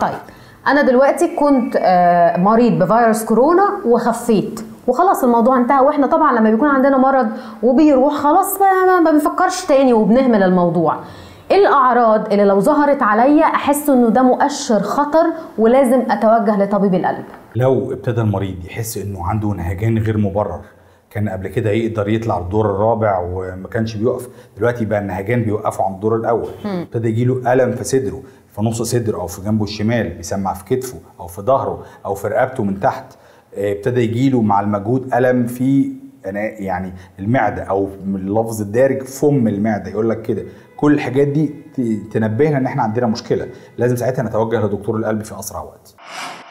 طيب انا دلوقتي كنت آه، مريض بفيروس كورونا وخفيت وخلاص الموضوع انتهى واحنا طبعا لما بيكون عندنا مرض وبيروح خلاص ما, ما- ما بنفكرش تاني وبنهمل الموضوع ايه الاعراض اللي لو ظهرت عليا احس انه ده مؤشر خطر ولازم اتوجه لطبيب القلب لو ابتدى المريض يحس انه عنده نهجان غير مبرر كان قبل كده يقدر يطلع الدور الرابع وما كانش بيقف دلوقتي بقى النهجان بيوقفوا عند الدور الاول ابتدى يجيله الم في صدره في نص صدره او في جنبه الشمال بيسمع في كتفه او في ظهره او في رقبته من تحت آه، ابتدى يجيله مع المجهود الم في أنا- يعني المعده او من اللفظ الدارج فم المعده يقول لك كده كل الحاجات دي ت- تنبهنا ان احنا عندنا مشكله لازم ساعتها نتوجه لدكتور القلب في اسرع وقت